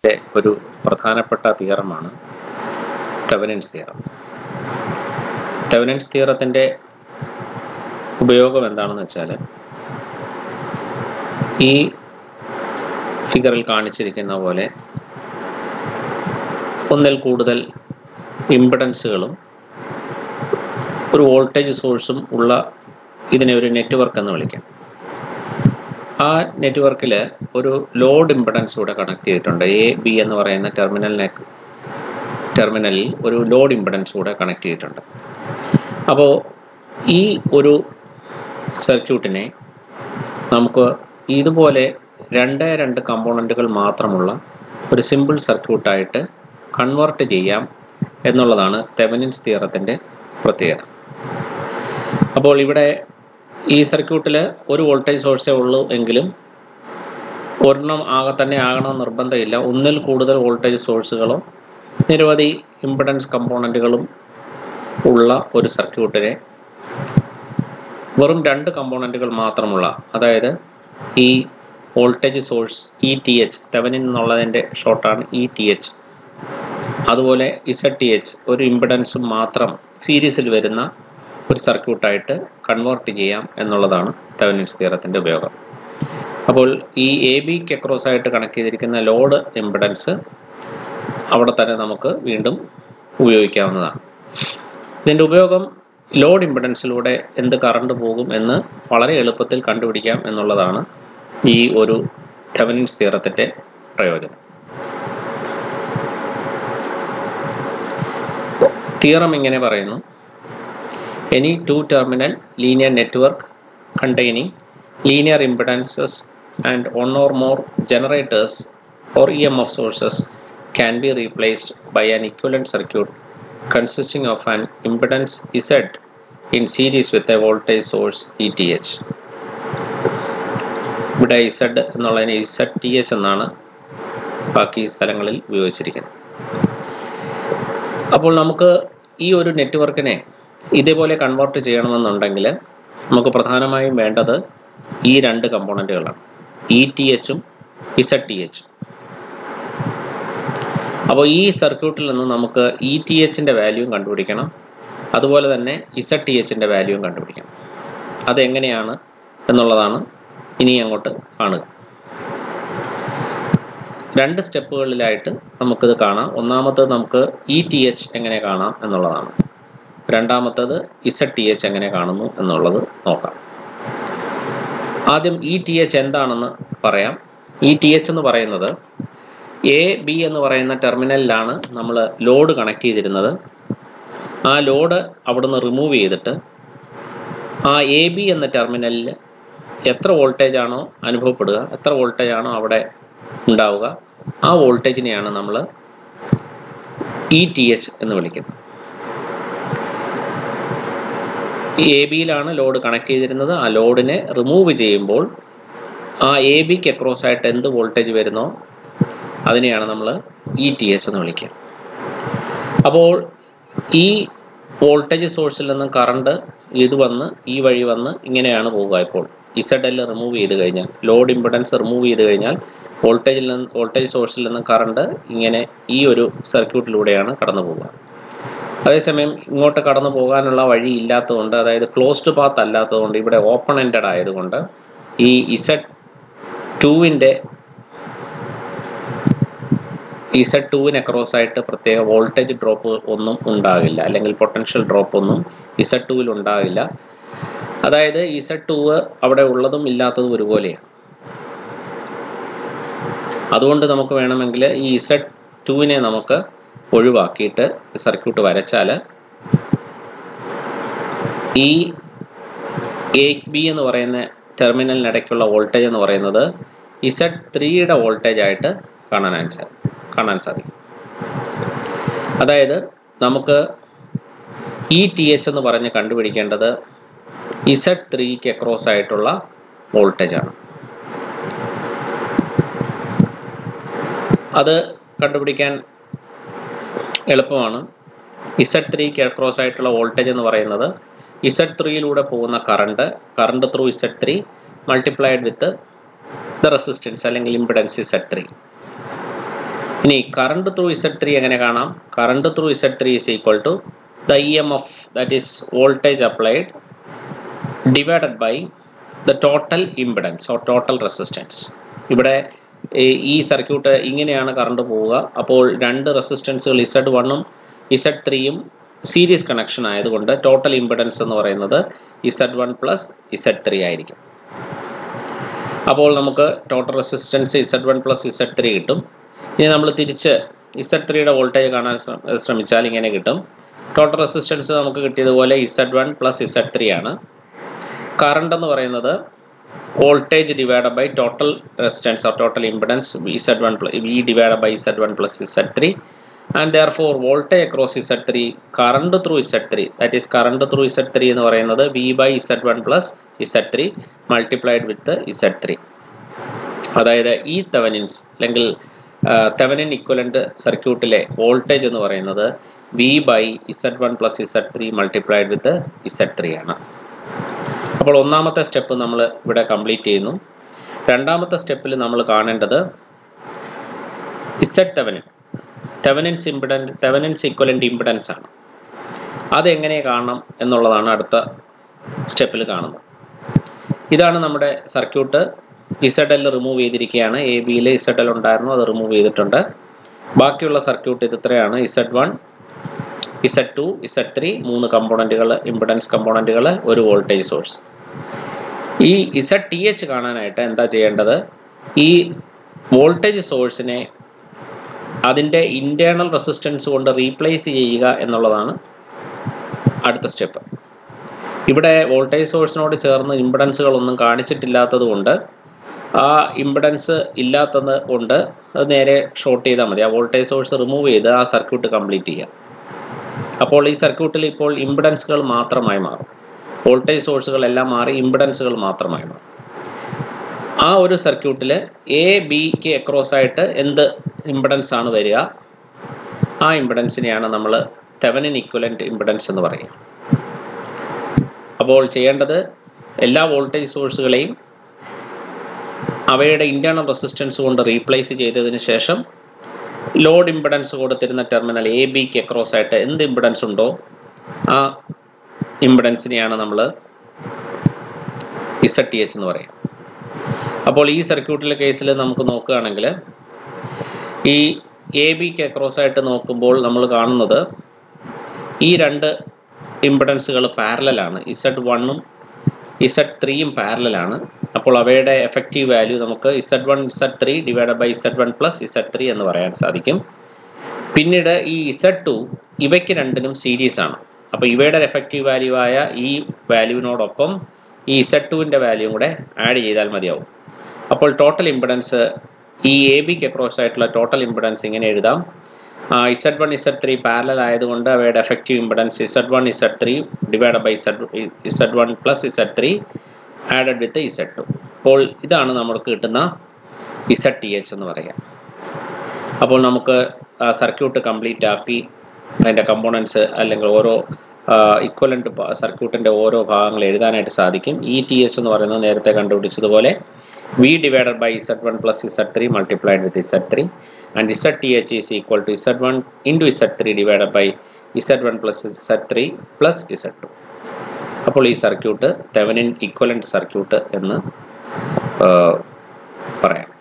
ഒരു പ്രധാനപ്പെട്ട തിയറമാണ് തെവനിൻസ് തിയറം തെവനിൻസ് തിയറത്തിൻ്റെ ഉപയോഗം എന്താണെന്ന് വെച്ചാൽ ഈ ഫിഗറിൽ കാണിച്ചിരിക്കുന്ന പോലെ ഒന്നിൽ കൂടുതൽ ഇമ്പിഡൻസുകളും ഒരു വോൾട്ടേജ് സോഴ്സും ഉള്ള ഇതിനെ ഒരു നെറ്റ്വർക്ക് എന്ന് വിളിക്കാം ആ നെറ്റ്വർക്കിൽ ഒരു ലോഡ് ഇമ്പിഡൻസ് കൂടെ കണക്ട് ചെയ്തിട്ടുണ്ട് എ ബി എന്ന് പറയുന്ന ടെർമിനലിനെ ടെർമിനലിൽ ഒരു ലോഡ് ഇമ്പിഡൻസ് കൂടെ കണക്ട് ചെയ്തിട്ടുണ്ട് അപ്പോൾ ഈ ഒരു സർക്യൂട്ടിനെ നമുക്ക് ഇതുപോലെ രണ്ട് രണ്ട് കമ്പോണൻറ്റുകൾ മാത്രമുള്ള ഒരു സിമ്പിൾ സർക്യൂട്ടായിട്ട് കൺവേർട്ട് ചെയ്യാം എന്നുള്ളതാണ് തെവനിൻസ് തിയറത്തിൻ്റെ പ്രത്യേകത അപ്പോൾ ഇവിടെ ഈ സർക്യൂട്ടിൽ ഒരു വോൾട്ടേജ് സോഴ്സേ ഉള്ളൂ എങ്കിലും ഒരെണ്ണം ആകെ തന്നെ ആകണമെന്ന് നിർബന്ധമില്ല ഒന്നിൽ കൂടുതൽ വോൾട്ടേജ് സോഴ്സുകളോ നിരവധി ഇമ്പിഡൻസ് കമ്പോണൻറ്റുകളും ഉള്ള ഒരു സർക്യൂട്ടിനെ വെറും രണ്ട് കമ്പോണൻറ്റുകൾ മാത്രമുള്ള അതായത് ഈ voltage source E T H Thevenin എന്നുള്ളതിൻ്റെ ഷോർട്ടാണ് ഇ ടി എച്ച് അതുപോലെ ഇസഡ് ടി എച്ച് ഒരു ഇമ്പിഡൻസും മാത്രം സീരീസിൽ വരുന്ന ഒരു സർക്യൂട്ടായിട്ട് കൺവേർട്ട് ചെയ്യാം എന്നുള്ളതാണ് തെവനിൻസ് തിയറത്തിൻ്റെ ഉപയോഗം അപ്പോൾ ഈ എ ബിക്ക് അക്രോസ് ആയിട്ട് കണക്ട് ചെയ്തിരിക്കുന്ന ലോഡ് ഇമ്പിഡൻസ് അവിടെ തന്നെ നമുക്ക് വീണ്ടും ഉപയോഗിക്കാവുന്നതാണ് ഇതിൻ്റെ ഉപയോഗം ലോഡ് ഇമ്പിഡൻസിലൂടെ എന്ത് കറണ്ട് പോകും എന്ന് വളരെ എളുപ്പത്തിൽ കണ്ടുപിടിക്കാം എന്നുള്ളതാണ് ഈ ഒരു തെവനിൻസ് തിയറത്തിൻ്റെ പ്രയോജനം തിയറം ഇങ്ങനെ പറയുന്നു any two terminal linear network containing linear impedances and one or more generators or E M F sources can be replaced by an equivalent circuit consisting of an impedance Z in series with a voltage source ETH. ഇവിടെ Z എന്നുള്ളതിന് Z T H എന്നാണ് ബാക്കി സ്ഥലങ്ങളിൽ ഉപയോഗിച്ചിരിക്കുന്നത് അപ്പോൾ നമുക്ക് ഈ ഒരു നെറ്റ്വർക്കിനെ ഇതേപോലെ കൺവേർട്ട് ചെയ്യണമെന്നുണ്ടെങ്കിൽ നമുക്ക് പ്രധാനമായും വേണ്ടത് ഈ രണ്ട് കമ്പോണൻറ്റുകളാണ് ഇ ടി എച്ചും ഇസഡ് ടി എച്ചും അപ്പോൾ ഈ സർക്യൂട്ടിൽ നിന്ന് നമുക്ക് ഇ ടി എച്ചിൻ്റെ വാല്യൂവും കണ്ടുപിടിക്കണം അതുപോലെ തന്നെ ഇസഡ് ടി എച്ചിൻ്റെ വാല്യൂവും കണ്ടുപിടിക്കണം അതെങ്ങനെയാണ് എന്നുള്ളതാണ് ഇനി അങ്ങോട്ട് കാണുക രണ്ട് സ്റ്റെപ്പുകളിലായിട്ട് നമുക്കിത് കാണാം ഒന്നാമത്തത് നമുക്ക് ഇ ടി എച്ച് എങ്ങനെ കാണാം എന്നുള്ളതാണ് രണ്ടാമത്തത് ഇസഡ് ടി എച്ച് എങ്ങനെ കാണുന്നു എന്നുള്ളത് നോക്കാം ആദ്യം ഇ ടി എച്ച് എന്താണെന്ന് പറയാം ഇ ടി എച്ച് എന്ന് പറയുന്നത് എ ബി എന്ന് പറയുന്ന ടെർമിനലിലാണ് നമ്മൾ ലോഡ് കണക്ട് ചെയ്തിരുന്നത് ആ ലോഡ് അവിടുന്ന് റിമൂവ് ചെയ്തിട്ട് ആ എ ബി എന്ന ടെർമിനലിൽ എത്ര വോൾട്ടേജ് ആണോ അനുഭവപ്പെടുക എത്ര വോൾട്ടേജ് ആണോ അവിടെ ഉണ്ടാവുക ആ വോൾട്ടേജിനെയാണ് നമ്മൾ ഇ ടി എച്ച് എന്ന് വിളിക്കുന്നത് എ ബിയിലാണ് ലോഡ് കണക്ട് ചെയ്തിരുന്നത് ആ ലോഡിനെ റിമൂവ് ചെയ്യുമ്പോൾ ആ എ ബിക്ക് അക്രോസ് ആയിട്ട് എന്ത് വോൾട്ടേജ് വരുന്നോ അതിനെയാണ് നമ്മൾ ഇ ടി എച്ച് എന്ന് വിളിക്കുക അപ്പോൾ ഈ വോൾട്ടേജ് സോഴ്സിൽ നിന്ന് കറണ്ട് ഇത് വന്ന് ഈ വഴി വന്ന് ഇങ്ങനെയാണ് പോവുക ഇപ്പോൾ ഇസഡ് എൽ റിമൂവ് ചെയ്ത് കഴിഞ്ഞാൽ ലോഡ് ഇമ്പിഡൻസ് റിമൂവ് ചെയ്ത് കഴിഞ്ഞാൽ വോൾട്ടേജിൽ നിന്ന് വോൾട്ടേജ് സോഴ്സിൽ നിന്ന് കറണ്ട് ഇങ്ങനെ ഈ ഒരു സർക്യൂട്ടിലൂടെയാണ് കടന്നു പോവുക അതേസമയം ഇങ്ങോട്ട് കടന്നു പോകാനുള്ള വഴി ഇല്ലാത്തതുകൊണ്ട് അതായത് ക്ലോസ്ഡ് പാത്ത് അല്ലാത്തതുകൊണ്ട് ഇവിടെ ഓപ്പൺ എൻഡഡ് ആയതുകൊണ്ട് ഈ ഇസഡ് ടുവിൻ്റെ ഇസഡ് ടുവിന് അക്രോസ് ആയിട്ട് പ്രത്യേക വോൾട്ടേജ് ഡ്രോപ്പ് ഒന്നും ഉണ്ടാകില്ല അല്ലെങ്കിൽ പൊട്ടൻഷ്യൽ ഡ്രോപ്പ് ഒന്നും ഇസഡ് ടുവിൽ ഉണ്ടാകില്ല അതായത് ഇസഡ് ടൂവ് അവിടെ ഉള്ളതും ഇല്ലാത്തതും ഒരുപോലെയാണ് അതുകൊണ്ട് നമുക്ക് വേണമെങ്കിൽ ഈ ഇസഡ് ടുവിനെ നമുക്ക് ഒഴിവാക്കിയിട്ട് സർക്യൂട്ട് വരച്ചാൽ ഈ എ ബി എന്ന് പറയുന്ന ടെർമിനലിനിടയ്ക്കുള്ള വോൾട്ടേജ് എന്ന് പറയുന്നത് ഇസഡ് ത്രീയുടെ വോൾട്ടേജ് ആയിട്ട് കാണാൻ സാധിക്കും കാണാൻ സാധിക്കും അതായത് നമുക്ക് ഇ ടി എച്ച് എന്ന് പറഞ്ഞ് കണ്ടുപിടിക്കേണ്ടത് ഇസഡ് ത്രീക്ക് അക്രോസ് ആയിട്ടുള്ള വോൾട്ടേജ് ആണ് അത് കണ്ടുപിടിക്കാൻ എളുപ്പമാണ് ഇസഡ് ത്രീക്ക് അക്രോസ് ആയിട്ടുള്ള വോൾട്ടേജ് എന്ന് പറയുന്നത് ഇസഡ് ത്രീയിലൂടെ പോകുന്ന current current through Z three multiplied with the resistance അല്ലെങ്കിൽ ഇമ്പിഡൻസ് ഇസഡ് ത്രീ ഇനി കറണ്ട് ത്രൂ ഇസഡ് ത്രീ എങ്ങനെ കാണാം current through Z three is equal to the E M F that is voltage applied divided by the total impedance or total resistance ഇവിടെ ഈ circuit ഇങ്ങനെയാണ് current പോവുക അപ്പോൾ രണ്ട് റെസിസ്റ്റൻസുകൾ ഇസഡ് വണ്ണും ഇസഡ് ത്രീയും സീരീസ് കണക്ഷൻ ആയതുകൊണ്ട് ടോട്ടൽ ഇമ്പിഡൻസ് എന്ന് പറയുന്നത് Z one plus Z three ആയിരിക്കും അപ്പോൾ നമുക്ക് total resistance Z one plus Z three കിട്ടും ഇനി നമ്മൾ തിരിച്ച് ഇസഡ് ത്രീയുടെ വോൾട്ടേജ് കാണാൻ ശ്രമിച്ചാൽ ഇങ്ങനെ കിട്ടും ടോട്ടൽ റെസിസ്റ്റൻസ് നമുക്ക് കിട്ടിയതുപോലെ Z one plus Z three ആണ് കറണ്ട് എന്ന് പറയുന്നത് voltage divide by total resistance or total impedance Z one V divide by Z one plus Z three and therefore voltage across Z three current through Z three that is current through Z three എന്ന് പറയുന്നത് V by Z one plus Z three multiplied with Z three അതായത് ഈ Thevenin's അല്ലെങ്കിൽ Thevenin equivalent സർക്യൂട്ടിലെ voltage എന്ന് പറയുന്നത് V by Z one plus Z three multiplied with Z three ആണ് അപ്പോൾ ഒന്നാമത്തെ സ്റ്റെപ്പ് നമ്മൾ ഇവിടെ കംപ്ലീറ്റ് ചെയ്യുന്നു രണ്ടാമത്തെ സ്റ്റെപ്പിൽ നമ്മൾ കാണേണ്ടത് Z Thevenin Thevenin's impedance Thevenin's equivalent impedance ആണ് അതെങ്ങനെ കാണണം എന്നുള്ളതാണ് അടുത്ത സ്റ്റെപ്പിൽ കാണുന്നത് ഇതാണ് നമ്മുടെ സർക്യൂട്ട് ഇസഡ് എൽ റിമൂവ് ചെയ്തിരിക്കുകയാണ് എ ബിയിൽ ഇസഡ് എൽ ഉണ്ടായിരുന്നു അത് റിമൂവ് ചെയ്തിട്ടുണ്ട് ബാക്കിയുള്ള സർക്യൂട്ട് ഇത് ഇത്രയാണ് Z one Z two Z three മൂന്ന് കമ്പോണൻറ്റുകൾ ഇമ്പിഡൻസ് കമ്പോണൻറ്റുകൾ ഒരു വോൾട്ടേജ് സോഴ്സ് ഈ ഇസഡ് ടി എച്ച് കാണാനായിട്ട് എന്താ ചെയ്യേണ്ടത് ഈ വോൾട്ടേജ് സോഴ്സിനെ അതിൻ്റെ ഇൻറ്റേർണൽ റെസിസ്റ്റൻസ് കൊണ്ട് റീപ്ലേസ് ചെയ്യുക എന്നുള്ളതാണ് അടുത്ത സ്റ്റെപ്പ് ഇവിടെ വോൾട്ടേജ് സോഴ്സിനോട് ചേർന്ന് ഇമ്പിഡൻസുകളൊന്നും കാണിച്ചിട്ടില്ലാത്തത് കൊണ്ട് ആ ഇമ്പിഡൻസ് ഇല്ലാത്തത് കൊണ്ട് അത് നേരെ ഷോർട്ട് ചെയ്താൽ മതി ആ വോൾട്ടേജ് സോഴ്സ് റിമൂവ് ചെയ്ത് ആ സർക്യൂട്ട് കംപ്ലീറ്റ് ചെയ്യാം അപ്പോൾ ഈ സർക്യൂട്ടിൽ ഇപ്പോൾ ഇമ്പിഡൻസുകൾ മാത്രമായി മാറും വോൾട്ടേജ് സോഴ്സുകൾ എല്ലാം മാറി ഇമ്പിഡൻസുകൾ മാത്രമായി മാറും ആ ഒരു സർക്യൂട്ടിൽ എ ബിക്ക് അക്രോസ് ആയിട്ട് എന്ത് ഇമ്പിഡൻസ് ആണ് വരിക ആ ഇമ്പിഡൻസിനെയാണ് നമ്മൾ തെവനിൻ ഇക്വലൻറ്റ് ഇമ്പിഡൻസ് എന്ന് പറയുക അപ്പോൾ ചെയ്യേണ്ടത് എല്ലാ വോൾട്ടേജ് സോഴ്സുകളെയും അവയുടെ ഇൻറ്റേർണൽ റെസിസ്റ്റൻസ് കൊണ്ട് റീപ്ലേസ് ചെയ്തതിന് ശേഷം ലോഡ് ഇമ്പിഡൻസ് കൊടുത്തിരുന്ന ടെർമിനൽ എ ബിക്ക് അക്രോസ് ആയിട്ട് എന്ത് ഇമ്പിഡൻസ് ഉണ്ടോ ആ ഇമ്പിഡൻസിനെയാണ് നമ്മൾ ഇസഡ് ടി എച്ച് എന്ന് പറയും അപ്പോൾ ഈ സർക്യൂട്ടിലെ കേസിൽ നമുക്ക് നോക്കുകയാണെങ്കിൽ ഈ എ ബിക്ക് അക്രോസ് ആയിട്ട് നോക്കുമ്പോൾ നമ്മൾ കാണുന്നത് ഈ രണ്ട് ഇമ്പിഡൻസുകൾ പാരലാണ് ഇസഡ് വണ്ണും ഇസഡ് ത്രീയും പാരലാണ് അപ്പോൾ അവയുടെ എഫക്റ്റീവ് വാല്യൂ നമുക്ക് Z one Z three divide by Z one plus Z three എന്ന് പറയാൻ സാധിക്കും പിന്നീട് ഈ ഇസഡ് ടു ഇവയ്ക്ക് രണ്ടിനും സീരീസ് ആണ് അപ്പോൾ ഇവയുടെ എഫക്റ്റീവ് വാല്യൂ ആയ ഈ വാല്യൂവിനോടൊപ്പം ഈ ഇസഡ് ടുവിൻ്റെ വാല്യൂ കൂടെ ആഡ് ചെയ്താൽ മതിയാവും അപ്പോൾ ടോട്ടൽ ഇമ്പിഡൻസ് ഈ എ ബിക്ക് അക്രോസ് ആയിട്ടുള്ള ടോട്ടൽ ഇമ്പിഡൻസ് ഇങ്ങനെ എഴുതാം Z one Z three parallel ആയതുകൊണ്ട് അവയുടെ effective impedance Z one Z three divide by Z Z one plus Z three added with Z two അപ്പോൾ ഇതാണ് നമുക്ക് കിട്ടുന്ന ഇസഡ് ടി എച്ച് എന്ന് പറയാം അപ്പോൾ നമുക്ക് സർക്യൂട്ട് കംപ്ലീറ്റ് ആക്കി അതിൻ്റെ കമ്പോണൻസ് അല്ലെങ്കിൽ ഓരോ ഇക്വലൻ്റ് സർക്യൂട്ടിൻ്റെ ഓരോ ഭാഗങ്ങൾ എഴുതാനായിട്ട് സാധിക്കും ഇ ടി എച്ച് എന്ന് പറയുന്നത് നേരത്തെ കണ്ടുപിടിച്ചതുപോലെ V divided by Z one plus Z three multiplied with Z three and Z T H is equal to Z one into Z three divided by Z one plus Z three plus Z two അപ്പോൾ ഈ circuit Thevenin equivalent circuit എന്ന് പറയാം